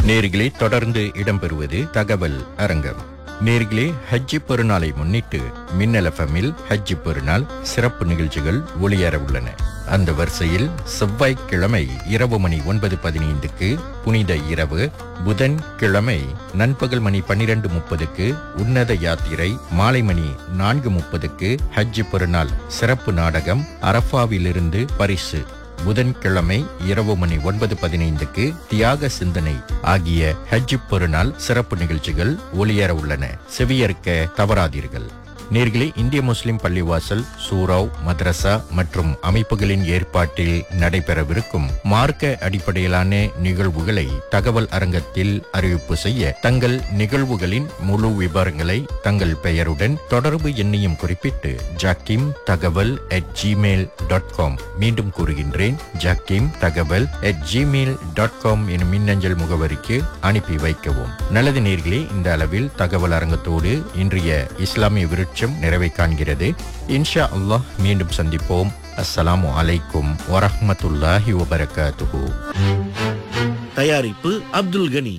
நேர்களே தொடர்ந்து இடம்பெறுவது தகவல் அரங்கம் நேர்களே ஹஜ்ஜி பெருநாளை முன்னிட்டு மின்னல் எஃப்எம்மில் ஹஜ்ஜி பெருநாள் சிறப்பு நிகழ்ச்சிகள் ஒளியேற உள்ளன அந்த வரிசையில் செவ்வாய்க்கிழமை இரவு மணி ஒன்பது பதினைந்துக்கு புனித இரவு புதன் கிழமை நண்பகல் மணி பன்னிரண்டு முப்பதுக்கு உன்னத யாத்திரை மாலை மணி நான்கு முப்பதுக்கு ஹஜ்ஜி பெருநாள் சிறப்பு நாடகம் அரஃபாவிலிருந்து பரிசு புதன்கிழமை இரவு மணி ஒன்பது பதினைந்துக்கு தியாக சிந்தனை ஆகிய ஹஜ் பெருநாள் சிறப்பு நிகழ்ச்சிகள் ஒளியேற உள்ளன செவியேற்க தவறாதீர்கள் நேர்களே இந்திய முஸ்லிம் பள்ளிவாசல் சூராவ் மദ്രസா மற்றும் அமைப்புகளின் ஏற்பாட்டில் நடைபெறவிருக்கும் மார்க்க அடிப்படையிலான நிகழ்வுகளை தகவல் அரங்கத்தில் அறிவிப்பு செய்ய தங்கள் நிகழ்வுகளின் முழு விவரங்களை தங்கள் பெயருடன் தொடர்பு எண்ணையும் குறிப்பிட்டு ஜாக்கிம் தகவல் அட் ஜிமெயில் டாட் காம் மீண்டும் கூறுகின்றேன் ஜாக்கிம் தகவல் அட் ஜிமெயில் டாட் காம் எனும் மின்னஞ்சல் முகவரிக்கு அனுப்பி வைக்கவும் நல்லது நேர்களே இந்த அளவில் தகவல் அரங்கத்தோடு இன்றைய இஸ்லாமிய விருட்சம் நிறைவை காண்கிறது இன்ஷா அல்லாஹ் மீண்டும் சந்திப்போம் அஸ்ஸலாமு அலைக்கும் வரஹ்மத்துல்லாஹி வபரகாத்துஹு தயாரிப்பு அப்துல் கனி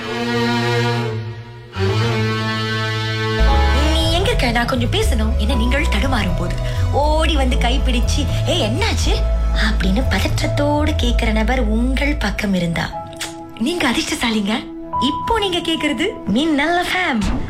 நீ எங்க இருக்க நான் கொஞ்சம் பேசணும் என நீங்கள் தடுமாறும் போது ஓடி வந்து கைப்பிடிச்சு ஏ என்னாச்சு அப்படின்னு பதற்றத்தோடு கேக்குற நபர் உங்கள் பக்கம் இருந்தா நீங்க அதிர்ஷ்டசாலிங்க இப்போ நீங்க கேக்குறது மின்னல் ஃபேம்